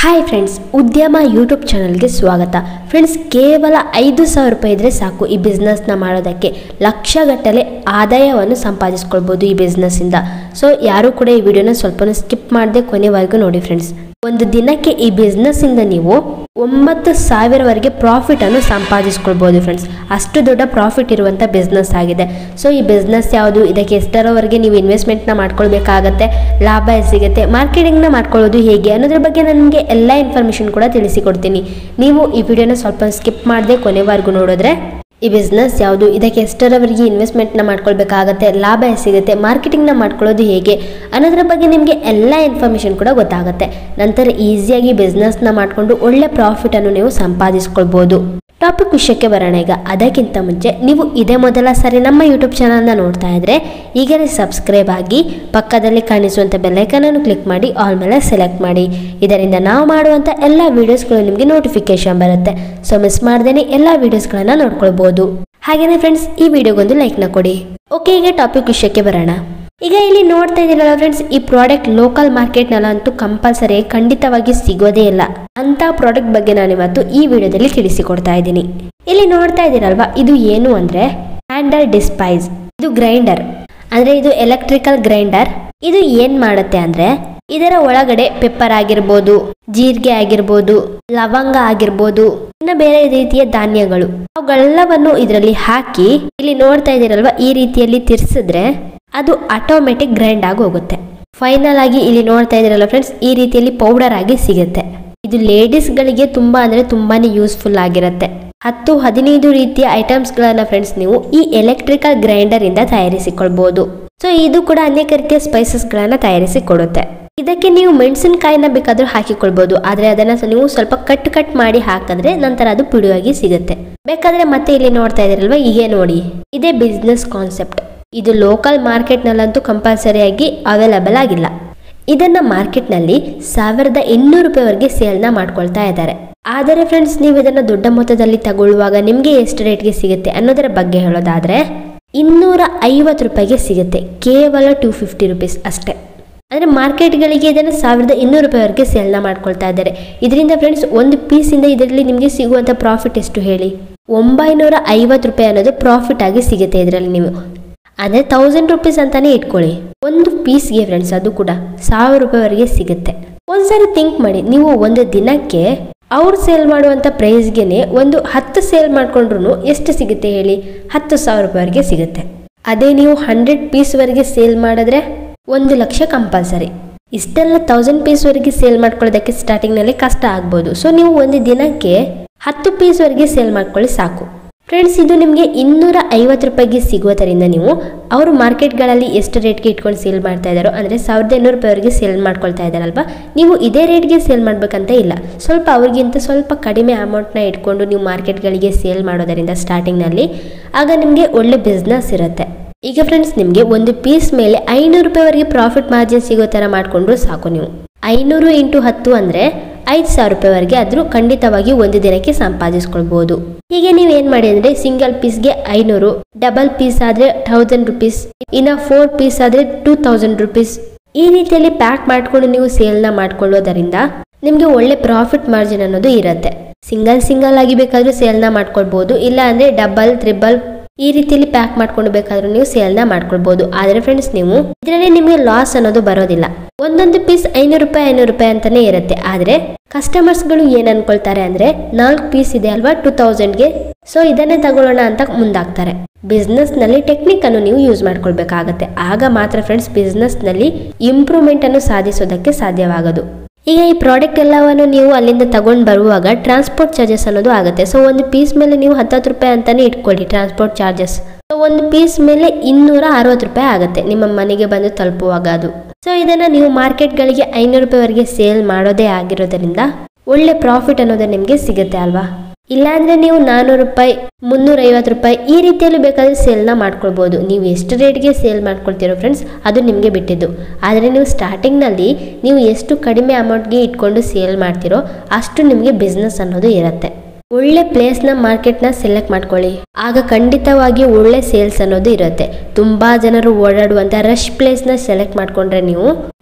hi friends ಉದ್ಯಮ YouTube ಚಾನಲ್ಗೆ ಸ್ವಾಗತ ಫ್ರೆಂಡ್ಸ್ ಕೇವಲ ಐದು ಸಾವಿರ ರೂಪಾಯಿ ಇದ್ರೆ ಸಾಕು ಈ ಬಿಸ್ನೆಸ್ನ ಮಾಡೋದಕ್ಕೆ ಲಕ್ಷಗಟ್ಟಲೆ ಆದಾಯವನ್ನು ಸಂಪಾದಿಸ್ಕೊಳ್ಬೋದು ಈ ಬಿಸ್ನೆಸ್ಸಿಂದ ಸೊ ಯಾರು ಕೂಡ ಈ ವಿಡಿಯೋನ ಸ್ವಲ್ಪ ಸ್ಕಿಪ್ ಮಾಡದೆ ಕೊನೆವರೆಗೂ ನೋಡಿ ಫ್ರೆಂಡ್ಸ್ ಒಂದು ದಿನಕ್ಕೆ ಈ ಬಿಸ್ನೆಸ್ಸಿಂದ ನೀವು ಒಂಬತ್ತು ಸಾವಿರವರೆಗೆ ಪ್ರಾಫಿಟನ್ನು ಸಂಪಾದಿಸ್ಕೊಳ್ಬೋದು ಫ್ರೆಂಡ್ಸ್ ಅಷ್ಟು ದೊಡ್ಡ ಪ್ರಾಫಿಟ್ ಇರುವಂಥ ಬಿಸ್ನೆಸ್ ಆಗಿದೆ ಸೊ ಈ ಬಿಸ್ನೆಸ್ ಯಾವುದು ಇದಕ್ಕೆ ಎಷ್ಟರವರೆಗೆ ನೀವು ಇನ್ವೆಸ್ಟ್ಮೆಂಟ್ನ ಮಾಡ್ಕೊಳ್ಬೇಕಾಗತ್ತೆ ಲಾಭ ಎಷ್ಟ್ ಸಿಗುತ್ತೆ ಮಾರ್ಕೆಟಿಂಗ್ನ ಮಾಡ್ಕೊಳ್ಳೋದು ಹೇಗೆ ಅನ್ನೋದ್ರ ಬಗ್ಗೆ ನನಗೆ ಎಲ್ಲ ಇನ್ಫಾರ್ಮೇಷನ್ ಕೂಡ ತಿಳಿಸಿಕೊಡ್ತೀನಿ ನೀವು ಈ ವಿಡಿಯೋನ ಸ್ವಲ್ಪ ಸ್ಕಿಪ್ ಮಾಡದೆ ಕೊನೆವರೆಗೂ ನೋಡಿದ್ರೆ ಈ ಬಿಸ್ನೆಸ್ ಯಾವುದು ಇದಕ್ಕೆ ಎಷ್ಟರವರೆಗೆ ಇನ್ವೆಸ್ಟ್ಮೆಂಟ್ನ ಮಾಡ್ಕೊಳ್ಬೇಕಾಗತ್ತೆ ಲಾಭ ಎಷ್ಟ್ ಸಿಗುತ್ತೆ ಮಾರ್ಕೆಟಿಂಗ್ನ ಮಾಡ್ಕೊಳ್ಳೋದು ಹೇಗೆ ಅನ್ನೋದ್ರ ಬಗ್ಗೆ ನಿಮಗೆ ಎಲ್ಲ ಇನ್ಫಾರ್ಮೇಷನ್ ಕೂಡ ಗೊತ್ತಾಗುತ್ತೆ ನಂತರ ಈಸಿಯಾಗಿ ಬಿಸ್ನೆಸ್ನ ಮಾಡಿಕೊಂಡು ಒಳ್ಳೆ ಪ್ರಾಫಿಟನ್ನು ನೀವು ಸಂಪಾದಿಸ್ಕೊಳ್ಬೋದು ಟಾಪಿಕ್ ವಿಷಯಕ್ಕೆ ಬರೋಣ ಈಗ ಅದಕ್ಕಿಂತ ಮುಂಚೆ ನೀವು ಇದೇ ಮೊದಲ ಸಾರಿ ನಮ್ಮ ಯೂಟ್ಯೂಬ್ ಚಾನಲ್ನ ನೋಡ್ತಾ ಇದ್ರೆ ಈಗಲೇ ಸಬ್ಸ್ಕ್ರೈಬ್ ಆಗಿ ಪಕ್ಕದಲ್ಲಿ ಕಾಣಿಸುವಂಥ ಬೆಲ್ಲೈಕನನ್ನು ಕ್ಲಿಕ್ ಮಾಡಿ ಆಲ್ ಮೇಲೆ ಸೆಲೆಕ್ಟ್ ಮಾಡಿ ಇದರಿಂದ ನಾವು ಮಾಡುವಂಥ ಎಲ್ಲ ವೀಡಿಯೋಸ್ಗಳು ನಿಮಗೆ ನೋಟಿಫಿಕೇಶನ್ ಬರುತ್ತೆ ಸೊ ಮಿಸ್ ಮಾಡ್ದೇನೆ ಎಲ್ಲ ವೀಡಿಯೋಸ್ಗಳನ್ನ ನೋಡ್ಕೊಳ್ಬೋದು ಹಾಗೇನೆ ಫ್ರೆಂಡ್ಸ್ ಈ ವಿಡಿಯೋಗೊಂದು ಲೈಕ್ನ ಕೊಡಿ ಓಕೆ ಈಗ ಟಾಪಿಕ್ ವಿಷಯಕ್ಕೆ ಬರೋಣ ಈಗ ಇಲ್ಲಿ ನೋಡ್ತಾ ಇದ್ದೀರಲ್ಲ ಫ್ರೆಂಡ್ಸ್ ಈ ಪ್ರಾಡಕ್ಟ್ ಲೋಕಲ್ ಮಾರ್ಕೆಟ್ನಲ್ಲಂತೂ ಕಂಪಲ್ಸರಿ ಖಂಡಿತವಾಗಿ ಸಿಗೋದೇ ಇಲ್ಲ ಅಂತ ಪ್ರಾಡಕ್ಟ್ ಬಗ್ಗೆ ನಾನು ಇವತ್ತು ಈ ವಿಡಿಯೋದಲ್ಲಿ ತಿಳಿಸಿಕೊಡ್ತಾ ಇದ್ದೀನಿ ಇಲ್ಲಿ ನೋಡ್ತಾ ಇದ್ದೀರಲ್ವಾ ಇದು ಏನು ಅಂದ್ರೆ ಹ್ಯಾಂಡಲ್ ಡಿಸ್ಪೈಸ್ ಇದು ಗ್ರೈಂಡರ್ ಅಂದ್ರೆ ಇದು ಎಲೆಕ್ಟ್ರಿಕಲ್ ಗ್ರೈಂಡರ್ ಇದು ಏನ್ ಮಾಡುತ್ತೆ ಅಂದ್ರೆ ಇದರ ಒಳಗಡೆ ಪೆಪ್ಪರ್ ಆಗಿರ್ಬೋದು ಜೀರಿಗೆ ಆಗಿರ್ಬೋದು ಲವಂಗ ಆಗಿರ್ಬೋದು ಇನ್ನ ಬೇರೆ ರೀತಿಯ ಧಾನ್ಯಗಳು ಅವುಗಳೆಲ್ಲವನ್ನು ಇದರಲ್ಲಿ ಹಾಕಿ ಇಲ್ಲಿ ನೋಡ್ತಾ ಇದ್ದೀರಲ್ವಾ ಈ ರೀತಿಯಲ್ಲಿ ತಿರ್ಸಿದ್ರೆ ಅದು ಆಟೋಮೆಟಿಕ್ ಗ್ರೈಂಡ್ ಆಗಿ ಹೋಗುತ್ತೆ ಫೈನಲ್ ಆಗಿ ಇಲ್ಲಿ ನೋಡ್ತಾ ಇದ್ದೀರಲ್ಲ ಫ್ರೆಂಡ್ಸ್ ಈ ರೀತಿಯಲ್ಲಿ ಪೌಡರ್ ಆಗಿ ಸಿಗುತ್ತೆ ಇದು ಲೇಡೀಸ್ಗಳಿಗೆ ತುಂಬಾ ಅಂದ್ರೆ ತುಂಬಾನೇ ಯೂಸ್ಫುಲ್ ಆಗಿರುತ್ತೆ ಹತ್ತು ಹದಿನೈದು ರೀತಿಯ ಐಟಮ್ಸ್ಗಳನ್ನ ಫ್ರೆಂಡ್ಸ್ ನೀವು ಈ ಎಲೆಕ್ಟ್ರಿಕಲ್ ಗ್ರೈಂಡರ್ ಇಂದ ತಯಾರಿಸಿಕೊಳ್ಬಹುದು ಸೊ ಇದು ಕೂಡ ಅನೇಕ ರೀತಿಯ ಸ್ಪೈಸಸ್ಗಳನ್ನ ತಯಾರಿಸಿ ಕೊಡುತ್ತೆ ಇದಕ್ಕೆ ನೀವು ಮೆಣಸಿನಕಾಯಿನ ಬೇಕಾದ್ರೂ ಹಾಕಿಕೊಳ್ಬಹುದು ಆದ್ರೆ ಅದನ್ನ ಸ- ನೀವು ಸ್ವಲ್ಪ ಕಟ್ ಕಟ್ ಮಾಡಿ ಹಾಕಿದ್ರೆ ನಂತರ ಅದು ಪುಡಿಯಾಗಿ ಸಿಗುತ್ತೆ ಬೇಕಾದ್ರೆ ಮತ್ತೆ ಇಲ್ಲಿ ನೋಡ್ತಾ ಇದ್ದೀರಲ್ವಾ ಹೀಗೆ ನೋಡಿ ಇದೇ ಬಿಸ್ನೆಸ್ ಕಾನ್ಸೆಪ್ಟ್ ಇದು ಲೋಕಲ್ ಮಾರ್ಕೆಟ್ನಲ್ಲಂತೂ ಕಂಪಲ್ಸರಿಯಾಗಿ ಅವೈಲಬಲ್ ಆಗಿಲ್ಲ ಇದನ್ನ ಮಾರ್ಕೆಟ್ನಲ್ಲಿ ಸಾವಿರದ ಇನ್ನೂರು ರೂಪಾಯಿವರೆಗೆ ಸೇಲ್ನ ಮಾಡ್ಕೊಳ್ತಾ ಇದ್ದಾರೆ ಆದರೆ ಫ್ರೆಂಡ್ಸ್ ನೀವು ಇದನ್ನ ದೊಡ್ಡ ಮೊತ್ತದಲ್ಲಿ ತಗೊಳ್ಳುವಾಗ ನಿಮಗೆ ಎಷ್ಟು ರೇಟ್ಗೆ ಸಿಗುತ್ತೆ ಅನ್ನೋದರ ಬಗ್ಗೆ ಹೇಳೋದಾದ್ರೆ ಇನ್ನೂರ ಐವತ್ತು ರೂಪಾಯಿಗೆ ಸಿಗುತ್ತೆ ಕೇವಲ ಟೂ ಫಿಫ್ಟಿ ರುಪೀಸ್ ಅಷ್ಟೇ ಅಂದರೆ ಮಾರ್ಕೆಟ್ಗಳಿಗೆ ಇದನ್ನು ಸಾವಿರದ ಇನ್ನೂರು ರೂಪಾಯಿವರೆಗೆ ಸೇಲ್ನ ಮಾಡ್ಕೊಳ್ತಾ ಇದ್ದಾರೆ ಇದರಿಂದ ಫ್ರೆಂಡ್ಸ್ ಒಂದು ಪೀಸಿಂದ ಇದರಲ್ಲಿ ನಿಮಗೆ ಸಿಗುವಂಥ ಪ್ರಾಫಿಟ್ ಎಷ್ಟು ಹೇಳಿ ಒಂಬೈನೂರ ಐವತ್ತು ರೂಪಾಯಿ ಅನ್ನೋದು ಪ್ರಾಫಿಟ್ ಆಗಿ ಸಿಗುತ್ತೆ ಇದರಲ್ಲಿ ನೀವು ಅಂದರೆ ತೌಸಂಡ್ ರುಪೀಸ್ ಅಂತಾನೆ ಇಟ್ಕೊಳ್ಳಿ ಒಂದು ಪೀಸ್ಗೆ ಫ್ರೆಂಡ್ಸ್ ಅದು ಕೂಡ ಸಾವಿರ ರೂಪಾಯಿವರೆಗೆ ಸಿಗುತ್ತೆ ಒಂದ್ಸರಿ ಥಿಂಕ್ ಮಾಡಿ ನೀವು ಒಂದು ದಿನಕ್ಕೆ ಅವ್ರು ಸೇಲ್ ಮಾಡುವಂಥ ಪ್ರೈಸ್ಗೆನೆ ಒಂದು ಹತ್ತು ಸೇಲ್ ಮಾಡ್ಕೊಂಡ್ರು ಎಷ್ಟು ಸಿಗುತ್ತೆ ಹೇಳಿ ಹತ್ತು ಸಾವಿರ ರೂಪಾಯಿವರೆಗೆ ಸಿಗುತ್ತೆ ಅದೇ ನೀವು ಹಂಡ್ರೆಡ್ ಪೀಸ್ವರೆಗೆ ಸೇಲ್ ಮಾಡಿದ್ರೆ ಒಂದು ಲಕ್ಷ ಕಂಪಲ್ಸರಿ ಇಷ್ಟೆಲ್ಲ ತೌಸಂಡ್ ಪೀಸ್ವರೆಗೆ ಸೇಲ್ ಮಾಡ್ಕೊಳ್ಳೋದಕ್ಕೆ ಸ್ಟಾರ್ಟಿಂಗ್ನಲ್ಲಿ ಕಷ್ಟ ಆಗ್ಬೋದು ಸೊ ನೀವು ಒಂದು ದಿನಕ್ಕೆ ಹತ್ತು ಪೀಸ್ವರೆಗೆ ಸೇಲ್ ಮಾಡ್ಕೊಳ್ಳಿ ಸಾಕು ಫ್ರೆಂಡ್ಸ್ ಇದು ನಿಮಗೆ ಇನ್ನೂರ ಐವತ್ತು ರೂಪಾಯಿಗೆ ಸಿಗೋದರಿಂದ ನೀವು ಅವರು ಮಾರ್ಕೆಟ್ಗಳಲ್ಲಿ ಎಷ್ಟು ರೇಟ್ಗೆ ಇಟ್ಕೊಂಡು ಸೇಲ್ ಮಾಡ್ತಾ ಇದ್ದಾರೋ ಅಂದರೆ ಸಾವಿರದ ಇನ್ನೂರು ರೂಪಾಯಿವರೆಗೆ ಸೇಲ್ ಮಾಡ್ಕೊಳ್ತಾ ಇದ್ದಾರಲ್ವಾ ನೀವು ಇದೇ ರೇಟ್ಗೆ ಸೇಲ್ ಮಾಡಬೇಕಂತ ಇಲ್ಲ ಸ್ವಲ್ಪ ಅವ್ರಿಗಿಂತ ಸ್ವಲ್ಪ ಕಡಿಮೆ ಅಮೌಂಟ್ನ ಇಟ್ಕೊಂಡು ನೀವು ಮಾರ್ಕೆಟ್ಗಳಿಗೆ ಸೇಲ್ ಮಾಡೋದರಿಂದ ಸ್ಟಾರ್ಟಿಂಗ್ನಲ್ಲಿ ಆಗ ನಿಮಗೆ ಒಳ್ಳೆ ಬಿಸ್ನೆಸ್ ಇರುತ್ತೆ ಈಗ ಫ್ರೆಂಡ್ಸ್ ನಿಮಗೆ ಒಂದು ಪೀಸ್ ಮೇಲೆ ಐನೂರು ರೂಪಾಯಿವರೆಗೆ ಪ್ರಾಫಿಟ್ ಮಾರ್ಜಿನ್ ಸಿಗೋ ಥರ ಮಾಡಿಕೊಂಡ್ರು ಸಾಕು ನೀವು ಐನೂರು ಇಂಟು ಹತ್ತು ಅಂದರೆ ಐದು ಸಾವಿರ ರೂಪಾಯಿವರೆಗೆ ಆದರೂ ಖಂಡಿತವಾಗಿ ಒಂದು ದಿನಕ್ಕೆ ಸಂಪಾದಿಸ್ಕೊಳ್ಬೋದು ಹೀಗೆ ನೀವು ಏನು ಮಾಡಿ ಅಂದರೆ ಸಿಂಗಲ್ ಪೀಸ್ಗೆ ಐನೂರು ಡಬಲ್ ಪೀಸ್ ಆದರೆ ಥೌಸಂಡ್ ರುಪೀಸ್ ಇನ್ನು ಫೋರ್ ಪೀಸ್ ಆದರೆ ಟೂ ತೌಸಂಡ್ ರುಪೀಸ್ ಈ ರೀತಿಯಲ್ಲಿ ಪ್ಯಾಕ್ ಮಾಡಿಕೊಂಡು ನೀವು ಸೇಲ್ನ ಮಾಡ್ಕೊಳ್ಳೋದರಿಂದ ನಿಮಗೆ ಒಳ್ಳೆ ಪ್ರಾಫಿಟ್ ಮಾರ್ಜಿನ್ ಅನ್ನೋದು ಇರುತ್ತೆ ಸಿಂಗಲ್ ಸಿಂಗಲ್ ಆಗಿ ಬೇಕಾದ್ರೂ ಸೇಲ್ನ ಮಾಡ್ಕೊಳ್ಬೋದು ಇಲ್ಲ ಅಂದರೆ ಡಬಲ್ ತ್ರಿಬಲ್ ಈ ರೀತಿಯಲ್ಲಿ ಪ್ಯಾಕ್ ಮಾಡ್ಕೊಂಡು ಬೇಕಾದ್ರೂ ನೀವು ಸೇಲ್ನ ಮಾಡ್ಕೊಳ್ಬಹುದು ಆದರೆ ಫ್ರೆಂಡ್ಸ್ ನೀವು ಇದರಲ್ಲಿ ನಿಮಗೆ ಲಾಸ್ ಅನ್ನೋದು ಬರೋದಿಲ್ಲ ಒಂದೊಂದು ಪೀಸ್ ಐನೂರು ರೂಪಾಯಿ ಐನೂರು ರೂಪಾಯಿ ಅಂತಾನೆ ಇರುತ್ತೆ ಆದರೆ ಕಸ್ಟಮರ್ಸ್ಗಳು ಏನ್ ಅನ್ಕೊಳ್ತಾರೆ ಅಂದ್ರೆ ನಾಲ್ಕು ಪೀಸ್ ಇದೆ ಅಲ್ವಾ ಟೂ ತೌಸಂಡ್ಗೆ ಸೊ ಇದನ್ನೇ ತಗೊಳ್ಳೋಣ ಅಂತ ಮುಂದಾಗ್ತಾರೆ ಬಿಸ್ನೆಸ್ ನಲ್ಲಿ ಟೆಕ್ನಿಕ್ ಅನ್ನು ನೀವು ಯೂಸ್ ಮಾಡ್ಕೊಳ್ಬೇಕಾಗತ್ತೆ ಆಗ ಮಾತ್ರ ಫ್ರೆಂಡ್ಸ್ ಬಿಸ್ನೆಸ್ ನಲ್ಲಿ ಇಂಪ್ರೂವ್ಮೆಂಟ್ ಅನ್ನು ಸಾಧಿಸೋದಕ್ಕೆ ಸಾಧ್ಯವಾಗೋದು ಈಗ ಈ ಪ್ರಾಡಕ್ಟ್ ಎಲ್ಲವನ್ನು ನೀವು ಅಲ್ಲಿಂದ ತಗೊಂಡು ಬರುವಾಗ ಟ್ರಾನ್ಸ್ಪೋರ್ಟ್ ಚಾರ್ಜಸ್ ಅನ್ನೋದು ಆಗುತ್ತೆ ಸೊ ಒಂದು ಪೀಸ್ ಮೇಲೆ ನೀವು ಹತ್ತತ್ತು ರೂಪಾಯಿ ಅಂತಾನೆ ಇಟ್ಕೊಳ್ಳಿ ಟ್ರಾನ್ಸ್ಪೋರ್ಟ್ ಚಾರ್ಜಸ್ ಸೊ ಒಂದು ಪೀಸ್ ಮೇಲೆ ಇನ್ನೂರ ಅರವತ್ತು ರೂಪಾಯಿ ಆಗುತ್ತೆ ನಿಮ್ಮ ಮನೆಗೆ ಬಂದು ತಲುಪುವಾಗ ಅದು ಸೊ ಇದನ್ನ ನೀವು ಮಾರ್ಕೆಟ್ಗಳಿಗೆ ಐನೂರು ರೂಪಾಯಿವರೆಗೆ ಸೇಲ್ ಮಾಡೋದೇ ಆಗಿರೋದ್ರಿಂದ ಒಳ್ಳೆ ಪ್ರಾಫಿಟ್ ಅನ್ನೋದು ನಿಮಗೆ ಸಿಗುತ್ತೆ ಅಲ್ವಾ ಇಲ್ಲಾಂದ್ರೆ ನೀವು ನಾನ್ನೂರು ರೂಪಾಯಿ ಮುನ್ನೂರ ಐವತ್ತು ರೂಪಾಯಿ ಈ ರೀತಿಯಲ್ಲಿ ಬೇಕಾದ್ರೆ ಸೇಲ್ನ ಮಾಡ್ಕೊಳ್ಬೋದು ನೀವು ಎಷ್ಟು ರೇಟ್ಗೆ ಸೇಲ್ ಮಾಡ್ಕೊಳ್ತೀರೋ ಫ್ರೆಂಡ್ಸ್ ಅದು ನಿಮಗೆ ಬಿಟ್ಟಿದ್ದು ಆದರೆ ನೀವು ಸ್ಟಾರ್ಟಿಂಗ್ನಲ್ಲಿ ನೀವು ಎಷ್ಟು ಕಡಿಮೆ ಅಮೌಂಟ್ಗೆ ಇಟ್ಕೊಂಡು ಸೇಲ್ ಮಾಡ್ತೀರೋ ಅಷ್ಟು ನಿಮಗೆ ಬಿಸ್ನೆಸ್ ಅನ್ನೋದು ಇರುತ್ತೆ ಒಳ್ಳೆ ಪ್ಲೇಸ್ನ ಮಾರ್ಕೆಟ್ನ ಸೆಲೆಕ್ಟ್ ಮಾಡ್ಕೊಳ್ಳಿ ಆಗ ಖಂಡಿತವಾಗಿ ಒಳ್ಳೆ ಸೇಲ್ಸ್ ಅನ್ನೋದು ಇರುತ್ತೆ ತುಂಬಾ ಜನರು ಓಡಾಡುವಂತ ರಶ್ ಪ್ಲೇಸ್ನ ಸೆಲೆಕ್ಟ್ ಮಾಡ್ಕೊಂಡ್ರೆ ನೀವು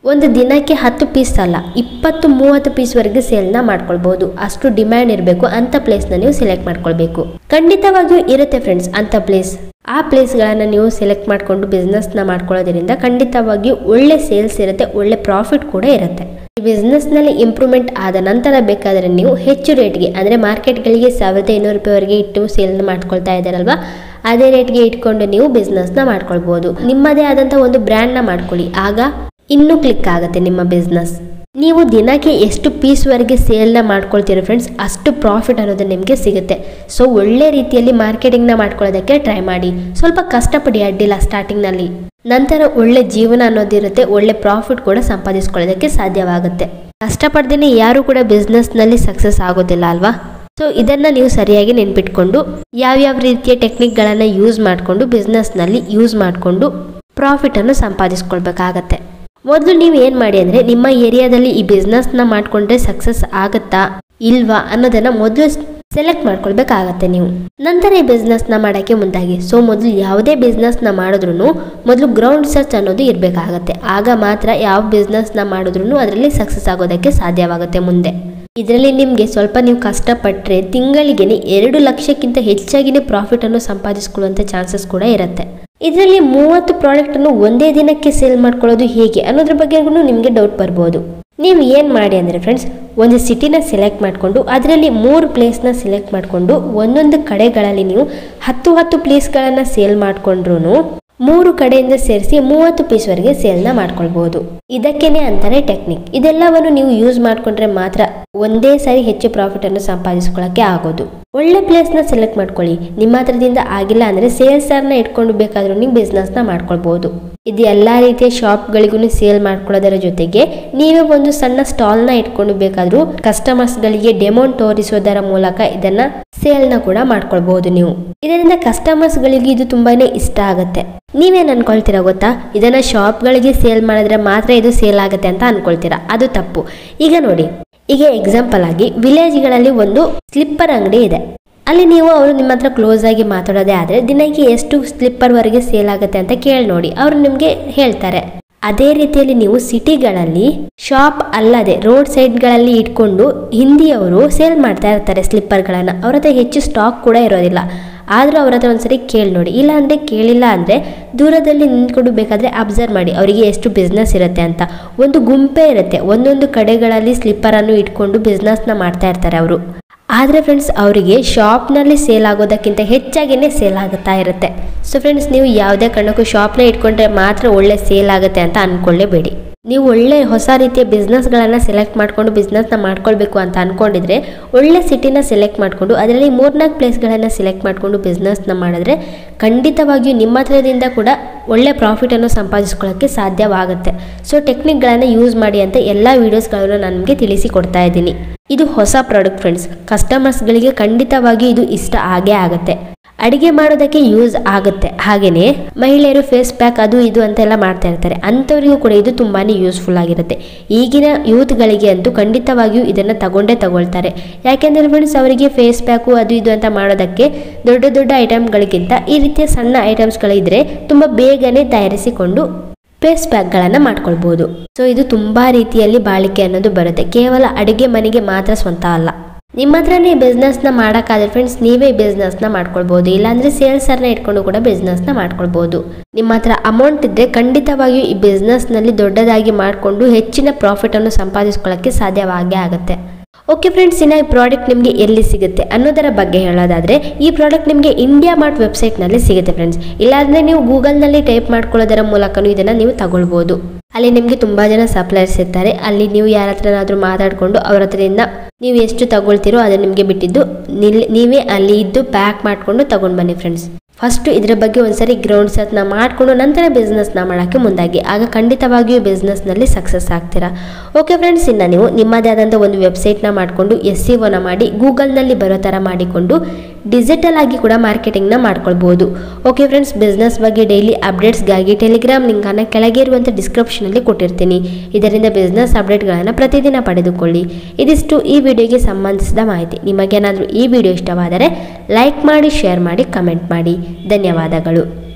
ಒಂದು ದಿನಕ್ಕೆ ಹತ್ತು ಪೀಸ್ ಅಲ್ಲ ಇಪ್ಪತ್ತು ಮೂವತ್ತು ಪೀಸ್ವರೆಗೆ ಸೇಲ್ನ ಮಾಡ್ಕೊಳ್ಬಹುದು ಅಷ್ಟು ಡಿಮ್ಯಾಂಡ್ ಇರಬೇಕು ಅಂತ ಪ್ಲೇಸ್ನ ನೀವು ಸೆಲೆಕ್ಟ್ ಮಾಡ್ಕೊಳ್ಬೇಕು ಖಂಡಿತವಾಗಿಯೂ ಇರುತ್ತೆ ಫ್ರೆಂಡ್ಸ್ ಅಂತ ಪ್ಲೇಸ್ ಆ ಪ್ಲೇಸ್ಗಳನ್ನು ನೀವು ಸೆಲೆಕ್ಟ್ ಮಾಡಿಕೊಂಡು ಬಿಸ್ನೆಸ್ನ ಮಾಡ್ಕೊಳ್ಳೋದ್ರಿಂದ ಖಂಡಿತವಾಗಿಯೂ ಒಳ್ಳೆ ಸೇಲ್ಸ್ ಇರುತ್ತೆ ಒಳ್ಳೆ ಪ್ರಾಫಿಟ್ ಕೂಡ ಇರುತ್ತೆ ಈ ಬಿಸ್ನೆಸ್ನಲ್ಲಿ ಇಂಪ್ರೂವ್ಮೆಂಟ್ ಆದ ನಂತರ ಬೇಕಾದರೆ ನೀವು ಹೆಚ್ಚು ರೇಟ್ಗೆ ಅಂದರೆ ಮಾರ್ಕೆಟ್ಗಳಿಗೆ ಸಾವಿರದ ಐನೂರು ರೂಪಾಯಿವರೆಗೆ ಇಟ್ಟು ಸೇಲ್ನ ಮಾಡ್ಕೊಳ್ತಾ ಇದ್ದಾರಲ್ವಾ ಅದೇ ರೇಟ್ಗೆ ಇಟ್ಕೊಂಡು ನೀವು ಬಿಸ್ನೆಸ್ನ ಮಾಡ್ಕೊಳ್ಬೋದು ನಿಮ್ಮದೇ ಆದಂಥ ಒಂದು ಬ್ರ್ಯಾಂಡ್ನ ಮಾಡ್ಕೊಳ್ಳಿ ಆಗ ಇನ್ನೂ ಕ್ಲಿಕ್ ಆಗುತ್ತೆ ನಿಮ್ಮ ಬಿಸ್ನೆಸ್ ನೀವು ದಿನಕ್ಕೆ ಎಷ್ಟು ಪೀಸ್ವರೆಗೆ ಸೇಲ್ನ ಮಾಡ್ಕೊಳ್ತೀರೋ ಫ್ರೆಂಡ್ಸ್ ಅಷ್ಟು ಪ್ರಾಫಿಟ್ ಅನ್ನೋದು ನಿಮಗೆ ಸಿಗುತ್ತೆ ಸೊ ಒಳ್ಳೆ ರೀತಿಯಲ್ಲಿ ಮಾರ್ಕೆಟಿಂಗ್ನ ಮಾಡ್ಕೊಳ್ಳೋದಕ್ಕೆ ಟ್ರೈ ಮಾಡಿ ಸ್ವಲ್ಪ ಕಷ್ಟಪಡಿ ಅಡ್ಡಿಲ್ಲ ಸ್ಟಾರ್ಟಿಂಗ್ನಲ್ಲಿ ನಂತರ ಒಳ್ಳೆ ಜೀವನ ಅನ್ನೋದಿರುತ್ತೆ ಒಳ್ಳೆ ಪ್ರಾಫಿಟ್ ಕೂಡ ಸಂಪಾದಿಸ್ಕೊಳ್ಳೋದಕ್ಕೆ ಸಾಧ್ಯವಾಗುತ್ತೆ ಕಷ್ಟಪಡ್ದೇ ಯಾರು ಕೂಡ ಬಿಸ್ನೆಸ್ನಲ್ಲಿ ಸಕ್ಸಸ್ ಆಗೋದಿಲ್ಲ ಅಲ್ವಾ ಸೊ ಇದನ್ನ ನೀವು ಸರಿಯಾಗಿ ನೆನ್ಪಿಟ್ಕೊಂಡು ಯಾವ್ಯಾವ ರೀತಿಯ ಟೆಕ್ನಿಕ್ಗಳನ್ನು ಯೂಸ್ ಮಾಡಿಕೊಂಡು ಬಿಸ್ನೆಸ್ನಲ್ಲಿ ಯೂಸ್ ಮಾಡಿಕೊಂಡು ಪ್ರಾಫಿಟನ್ನು ಸಂಪಾದಿಸ್ಕೊಳ್ಬೇಕಾಗತ್ತೆ ಮೊದಲು ನೀವು ಏನು ಮಾಡಿ ಅಂದರೆ ನಿಮ್ಮ ಏರಿಯಾದಲ್ಲಿ ಈ ಬಿಸ್ನೆಸ್ನ ಮಾಡಿಕೊಂಡ್ರೆ ಸಕ್ಸಸ್ ಆಗುತ್ತಾ ಇಲ್ವಾ ಅನ್ನೋದನ್ನ ಮೊದಲು ಸೆಲೆಕ್ಟ್ ಮಾಡ್ಕೊಳ್ಬೇಕಾಗತ್ತೆ ನೀವು ನಂತರ ಈ ಬಿಸ್ನೆಸ್ನ ಮಾಡೋಕ್ಕೆ ಮುಂದಾಗಿ ಸೊ ಮೊದಲು ಯಾವುದೇ ಬಿಸ್ನೆಸ್ನ ಮಾಡಿದ್ರು ಮೊದಲು ಗ್ರೌಂಡ್ ಸರ್ಚ್ ಅನ್ನೋದು ಇರಬೇಕಾಗತ್ತೆ ಆಗ ಮಾತ್ರ ಯಾವ ಬಿಸ್ನೆಸ್ನ ಮಾಡಿದ್ರು ಅದರಲ್ಲಿ ಸಕ್ಸಸ್ ಆಗೋದಕ್ಕೆ ಸಾಧ್ಯವಾಗುತ್ತೆ ಮುಂದೆ ಇದರಲ್ಲಿ ನಿಮಗೆ ಸ್ವಲ್ಪ ನೀವು ಕಷ್ಟಪಟ್ಟರೆ ತಿಂಗಳಿಗೆ ಎರಡು ಲಕ್ಷಕ್ಕಿಂತ ಹೆಚ್ಚಾಗಿನೇ ಪ್ರಾಫಿಟನ್ನು ಸಂಪಾದಿಸ್ಕೊಳ್ಳುವಂಥ ಚಾನ್ಸಸ್ ಕೂಡ ಇರುತ್ತೆ ಇದರಲ್ಲಿ ಮೂವತ್ತು ಪ್ರಾಡಕ್ಟನ್ನು ಒಂದೇ ದಿನಕ್ಕೆ ಸೇಲ್ ಮಾಡ್ಕೊಳ್ಳೋದು ಹೇಗೆ ಅನ್ನೋದ್ರ ಬಗ್ಗೆಗೂ ನಿಮಗೆ ಡೌಟ್ ಬರ್ಬೋದು ನೀವು ಏನು ಮಾಡಿ ಅಂದರೆ ಫ್ರೆಂಡ್ಸ್ ಒಂದು ಸಿಟಿನ ಸೆಲೆಕ್ಟ್ ಮಾಡಿಕೊಂಡು ಅದರಲ್ಲಿ ಮೂರು ಪ್ಲೇಸ್ನ ಸೆಲೆಕ್ಟ್ ಮಾಡಿಕೊಂಡು ಒಂದೊಂದು ಕಡೆಗಳಲ್ಲಿ ನೀವು ಹತ್ತು ಹತ್ತು ಪ್ಲೇಸ್ಗಳನ್ನು ಸೇಲ್ ಮಾಡಿಕೊಂಡ್ರು ಮೂರು ಕಡೆಯಿಂದ ಸೇರಿಸಿ ಮೂವತ್ತು ಪೀಸ್ವರೆಗೆ ಸೇಲ್ನ ಮಾಡ್ಕೊಳ್ಬಹುದು ಇದಕ್ಕೇನೆ ಅಂತಾನೆ ಟೆಕ್ನಿಕ್ ಇದೆಲ್ಲವನ್ನು ನೀವು ಯೂಸ್ ಮಾಡಿಕೊಂಡ್ರೆ ಮಾತ್ರ ಒಂದೇ ಸಾರಿ ಹೆಚ್ಚು ಪ್ರಾಫಿಟ್ ಅನ್ನು ಸಂಪಾದಿಸ್ಕೊಳ್ಳೋಕೆ ಆಗೋದು ಒಳ್ಳೆ ಪ್ಲೇಸ್ನ ಸೆಲೆಕ್ಟ್ ಮಾಡ್ಕೊಳ್ಳಿ ನಿಮ್ಮ ಹತ್ರದಿಂದ ಆಗಿಲ್ಲ ಅಂದ್ರೆ ಸೇಲ್ಸರ್ನ ಇಟ್ಕೊಂಡು ಬೇಕಾದ್ರೂ ನೀವು ಬಿಸ್ನೆಸ್ನ ಮಾಡ್ಕೊಳ್ಬಹುದು ಇದು ಎಲ್ಲಾ ರೀತಿಯ ಶಾಪ್ಗಳಿಗೂ ಸೇಲ್ ಮಾಡ್ಕೊಳ್ಳೋದರ ಜೊತೆಗೆ ನೀವೇ ಒಂದು ಸಣ್ಣ ಸ್ಟಾಲ್ನ ಇಟ್ಕೊಂಡು ಬೇಕಾದ್ರೂ ಕಸ್ಟಮರ್ಸ್ಗಳಿಗೆ ಡೆಮೋನ್ ತೋರಿಸೋದರ ಮೂಲಕ ಇದನ್ನ ಸೇಲ್ನ ಕೂಡ ಮಾಡ್ಕೊಳ್ಬಹುದು ನೀವು ಇದರಿಂದ ಕಸ್ಟಮರ್ಸ್ಗಳಿಗೆ ಇದು ತುಂಬಾನೇ ಇಷ್ಟ ಆಗುತ್ತೆ ನೀವೇನ್ ಅನ್ಕೊಳ್ತೀರಾ ಗೊತ್ತಾ ಇದನ್ನ ಶಾಪ್ಗಳಿಗೆ ಸೇಲ್ ಮಾಡಿದ್ರೆ ಮಾತ್ರ ಇದು ಸೇಲ್ ಆಗುತ್ತೆ ಅಂತ ಅನ್ಕೊಳ್ತೀರಾ ಅದು ತಪ್ಪು ಈಗ ನೋಡಿ ಈಗ ಎಕ್ಸಾಂಪಲ್ ಆಗಿ ವಿಲೇಜ್ಗಳಲ್ಲಿ ಒಂದು ಸ್ಲಿಪ್ಪರ್ ಅಂಗಡಿ ಇದೆ ಅಲ್ಲಿ ನೀವು ಅವರು ನಿಮ್ಮ ಹತ್ರ ಕ್ಲೋಸ್ ಆಗಿ ಮಾತಾಡೋದೇ ಆದರೆ ದಿನಕ್ಕೆ ಎಷ್ಟು ಸ್ಲಿಪ್ಪರ್ ವರೆಗೆ ಸೇಲ್ ಆಗುತ್ತೆ ಅಂತ ಕೇಳಿ ನೋಡಿ ಅವರು ನಿಮಗೆ ಹೇಳ್ತಾರೆ ಅದೇ ರೀತಿಯಲ್ಲಿ ನೀವು ಸಿಟಿಗಳಲ್ಲಿ ಶಾಪ್ ಅಲ್ಲದೆ ರೋಡ್ ಸೈಡ್ಗಳಲ್ಲಿ ಇಟ್ಕೊಂಡು ಹಿಂದಿಯವರು ಸೇಲ್ ಮಾಡ್ತಾ ಇರ್ತಾರೆ ಸ್ಲಿಪ್ಪರ್ಗಳನ್ನು ಅವ್ರ ಹತ್ರ ಹೆಚ್ಚು ಸ್ಟಾಕ್ ಕೂಡ ಇರೋದಿಲ್ಲ ಆದರೂ ಅವ್ರ ಹತ್ರ ಒಂದ್ಸರಿ ಕೇಳಿ ನೋಡಿ ಇಲ್ಲ ಅಂದರೆ ಕೇಳಿಲ್ಲ ಅಂದರೆ ದೂರದಲ್ಲಿ ನಿಂತ್ಕೊಂಡು ಬೇಕಾದರೆ ಅಬ್ಸರ್ವ್ ಮಾಡಿ ಅವರಿಗೆ ಎಷ್ಟು ಬಿಸ್ನೆಸ್ ಇರುತ್ತೆ ಅಂತ ಒಂದು ಗುಂಪೇ ಇರುತ್ತೆ ಒಂದೊಂದು ಕಡೆಗಳಲ್ಲಿ ಸ್ಲಿಪ್ಪರನ್ನು ಇಟ್ಕೊಂಡು ಬಿಸ್ನೆಸ್ನ ಮಾಡ್ತಾ ಇರ್ತಾರೆ ಅವರು ಆದರೆ ಫ್ರೆಂಡ್ಸ್ ಅವರಿಗೆ ಶಾಪ್ನಲ್ಲಿ ಸೇಲ್ ಆಗೋದಕ್ಕಿಂತ ಹೆಚ್ಚಾಗಿನೇ ಸೇಲ್ ಆಗುತ್ತಾ ಇರುತ್ತೆ ಸೊ ಫ್ರೆಂಡ್ಸ್ ನೀವು ಯಾವುದೇ ಕಾರಣಕ್ಕೂ ಶಾಪ್ನ ಇಟ್ಕೊಂಡ್ರೆ ಮಾತ್ರ ಒಳ್ಳೆ ಸೇಲ್ ಆಗುತ್ತೆ ಅಂತ ಅಂದ್ಕೊಳ್ಳೇಬೇಡಿ ನೀವು ಒಳ್ಳೆ ಹೊಸ ರೀತಿಯ ಬಿಸ್ನೆಸ್ಗಳನ್ನು ಸೆಲೆಕ್ಟ್ ಮಾಡಿಕೊಂಡು ಬಿಸ್ನೆಸ್ನ ಮಾಡ್ಕೊಳ್ಬೇಕು ಅಂತ ಅಂದ್ಕೊಂಡಿದ್ರೆ ಒಳ್ಳೆ ಸಿಟಿನ ಸೆಲೆಕ್ಟ್ ಮಾಡಿಕೊಂಡು ಅದರಲ್ಲಿ ಮೂರ್ನಾಲ್ಕು ಪ್ಲೇಸ್ಗಳನ್ನು ಸೆಲೆಕ್ಟ್ ಮಾಡಿಕೊಂಡು ಬಿಸ್ನೆಸ್ನ ಮಾಡಿದ್ರೆ ಖಂಡಿತವಾಗಿಯೂ ನಿಮ್ಮ ಹತ್ರದಿಂದ ಕೂಡ ಒಳ್ಳೆ ಪ್ರಾಫಿಟನ್ನು ಸಂಪಾದಿಸ್ಕೊಳ್ಳೋಕ್ಕೆ ಸಾಧ್ಯವಾಗುತ್ತೆ ಸೊ ಟೆಕ್ನಿಕ್ಗಳನ್ನು ಯೂಸ್ ಮಾಡಿ ಅಂತ ಎಲ್ಲ ವೀಡಿಯೋಸ್ಗಳನ್ನು ನಾನು ನಿಮಗೆ ತಿಳಿಸಿ ಕೊಡ್ತಾ ಇದ್ದೀನಿ ಇದು ಹೊಸ ಪ್ರಾಡಕ್ಟ್ ಫ್ರೆಂಡ್ಸ್ ಕಸ್ಟಮರ್ಸ್ಗಳಿಗೆ ಖಂಡಿತವಾಗಿಯೂ ಇದು ಇಷ್ಟ ಆಗೇ ಆಗುತ್ತೆ ಅಡಿಗೆ ಮಾಡೋದಕ್ಕೆ ಯೂಸ್ ಆಗುತ್ತೆ ಹಾಗೆಯೇ ಮಹಿಳೆಯರು ಫೇಸ್ ಪ್ಯಾಕ್ ಅದು ಇದು ಅಂತೆಲ್ಲ ಮಾಡ್ತಾ ಇರ್ತಾರೆ ಅಂಥವರಿಗೂ ಕೂಡ ಇದು ತುಂಬಾ ಯೂಸ್ಫುಲ್ ಆಗಿರುತ್ತೆ ಈಗಿನ ಯೂತ್ಗಳಿಗೆ ಅಂತೂ ಖಂಡಿತವಾಗಿಯೂ ಇದನ್ನು ತಗೊಂಡೇ ತಗೊಳ್ತಾರೆ ಯಾಕೆಂದರೆ ಫ್ರೆಂಡ್ಸ್ ಅವರಿಗೆ ಫೇಸ್ ಪ್ಯಾಕು ಅದು ಇದು ಅಂತ ಮಾಡೋದಕ್ಕೆ ದೊಡ್ಡ ದೊಡ್ಡ ಐಟಮ್ಗಳಿಗಿಂತ ಈ ರೀತಿಯ ಸಣ್ಣ ಐಟಮ್ಸ್ಗಳಿದ್ರೆ ತುಂಬ ಬೇಗನೆ ತಯಾರಿಸಿಕೊಂಡು ಫೇಸ್ ಪ್ಯಾಕ್ಗಳನ್ನು ಮಾಡ್ಕೊಳ್ಬೋದು ಸೊ ಇದು ತುಂಬ ರೀತಿಯಲ್ಲಿ ಬಾಳಿಕೆ ಅನ್ನೋದು ಬರುತ್ತೆ ಕೇವಲ ಅಡುಗೆ ಮನೆಗೆ ಮಾತ್ರ ಸ್ವಂತ ಅಲ್ಲ ನಿಮ್ಮ ಹತ್ರನೇ ಬಿಸ್ನೆಸ್ನ ಮಾಡೋಕ್ಕಾದ್ರೆ ಫ್ರೆಂಡ್ಸ್ ನೀವೇ ಬಿಸ್ನೆಸ್ನ ಮಾಡ್ಕೊಳ್ಬೋದು ಇಲ್ಲಾಂದರೆ ಸೇಲ್ಸರ್ನ ಇಟ್ಕೊಂಡು ಕೂಡ ಬಿಸ್ನೆಸ್ನ ಮಾಡ್ಕೊಳ್ಬೋದು ನಿಮ್ಮ ಹತ್ರ ಅಮೌಂಟ್ ಇದ್ದರೆ ಖಂಡಿತವಾಗಿಯೂ ಈ ಬಿಸ್ನೆಸ್ನಲ್ಲಿ ದೊಡ್ಡದಾಗಿ ಮಾಡಿಕೊಂಡು ಹೆಚ್ಚಿನ ಪ್ರಾಫಿಟನ್ನು ಸಂಪಾದಿಸ್ಕೊಳ್ಳೋಕ್ಕೆ ಸಾಧ್ಯವಾಗೇ ಆಗುತ್ತೆ ಓಕೆ ಫ್ರೆಂಡ್ಸ್ ಇನ್ನು ಈ ಪ್ರಾಡಕ್ಟ್ ನಿಮಗೆ ಎಲ್ಲಿ ಸಿಗುತ್ತೆ ಅನ್ನೋದರ ಬಗ್ಗೆ ಹೇಳೋದಾದರೆ ಈ ಪ್ರಾಡಕ್ಟ್ ನಿಮಗೆ ಇಂಡಿಯಾ ಮಾರ್ಟ್ ವೆಬ್ಸೈಟ್ನಲ್ಲಿ ಸಿಗುತ್ತೆ ಫ್ರೆಂಡ್ಸ್ ಇಲ್ಲಾಂದರೆ ನೀವು ಗೂಗಲ್ನಲ್ಲಿ ಟೈಪ್ ಮಾಡ್ಕೊಳ್ಳೋದರ ಮೂಲಕನೂ ಇದನ್ನು ನೀವು ತಗೊಳ್ಬೋದು ಅಲ್ಲಿ ನಿಮಗೆ ತುಂಬ ಜನ ಸಪ್ಲೈರ್ಸ್ ಇರ್ತಾರೆ ಅಲ್ಲಿ ನೀವು ಯಾರ ಹತ್ರನಾದರೂ ಮಾತಾಡಿಕೊಂಡು ಅವ್ರ ಹತ್ರದಿಂದ ನೀವು ಎಷ್ಟು ತಗೊಳ್ತೀರೋ ಅದು ನಿಮಗೆ ಬಿಟ್ಟಿದ್ದು ನಿಲ್ ನೀವೇ ಅಲ್ಲಿ ಇದ್ದು ಪ್ಯಾಕ್ ಮಾಡಿಕೊಂಡು ತಗೊಂಡು ಬನ್ನಿ ಫ್ರೆಂಡ್ಸ್ ಫಸ್ಟು ಇದರ ಬಗ್ಗೆ ಒಂದ್ಸರಿ ಗ್ರೌಂಡ್ ಸತ್ನ ಮಾಡಿಕೊಂಡು ನಂತರ ಬಿಸ್ನೆಸ್ನ ಮಾಡೋಕ್ಕೆ ಮುಂದಾಗಿ ಆಗ ಖಂಡಿತವಾಗಿಯೂ ಬಿಸ್ನೆಸ್ನಲ್ಲಿ ಸಕ್ಸಸ್ ಆಗ್ತೀರಾ ಓಕೆ ಫ್ರೆಂಡ್ಸ್ ಇನ್ನು ನೀವು ನಿಮ್ಮದೇ ಆದಂಥ ಒಂದು ವೆಬ್ಸೈಟ್ನ ಮಾಡಿಕೊಂಡು ಎಸ್ ಸಿ ಒನ ಮಾಡಿ ಗೂಗಲ್ನಲ್ಲಿ ಬರೋ ಥರ ಮಾಡಿಕೊಂಡು ಡಿಜಿಟಲ್ ಆಗಿ ಕೂಡ ಮಾರ್ಕೆಟಿಂಗ್ನ ಮಾಡ್ಕೊಳ್ಬೋದು ಓಕೆ ಫ್ರೆಂಡ್ಸ್ ಬಿಸ್ನೆಸ್ ಬಗ್ಗೆ ಡೈಲಿ ಅಪ್ಡೇಟ್ಸ್ಗಾಗಿ ಟೆಲಿಗ್ರಾಮ್ ಲಿಂಕನ್ನು ಕೆಳಗೆ ಇರುವಂಥ ಡಿಸ್ಕ್ರಿಪ್ಷನಲ್ಲಿ ಕೊಟ್ಟಿರ್ತೀನಿ ಇದರಿಂದ ಬಿಸ್ನೆಸ್ ಅಪ್ಡೇಟ್ಗಳನ್ನು ಪ್ರತಿದಿನ ಪಡೆದುಕೊಳ್ಳಿ ಇದಿಷ್ಟು ಈ ವಿಡಿಯೋಗೆ ಸಂಬಂಧಿಸಿದ ಮಾಹಿತಿ ನಿಮಗೇನಾದರೂ ಈ ವಿಡಿಯೋ ಇಷ್ಟವಾದರೆ ಲೈಕ್ ಮಾಡಿ ಶೇರ್ ಮಾಡಿ ಕಮೆಂಟ್ ಮಾಡಿ ಧನ್ಯವಾದಗಳು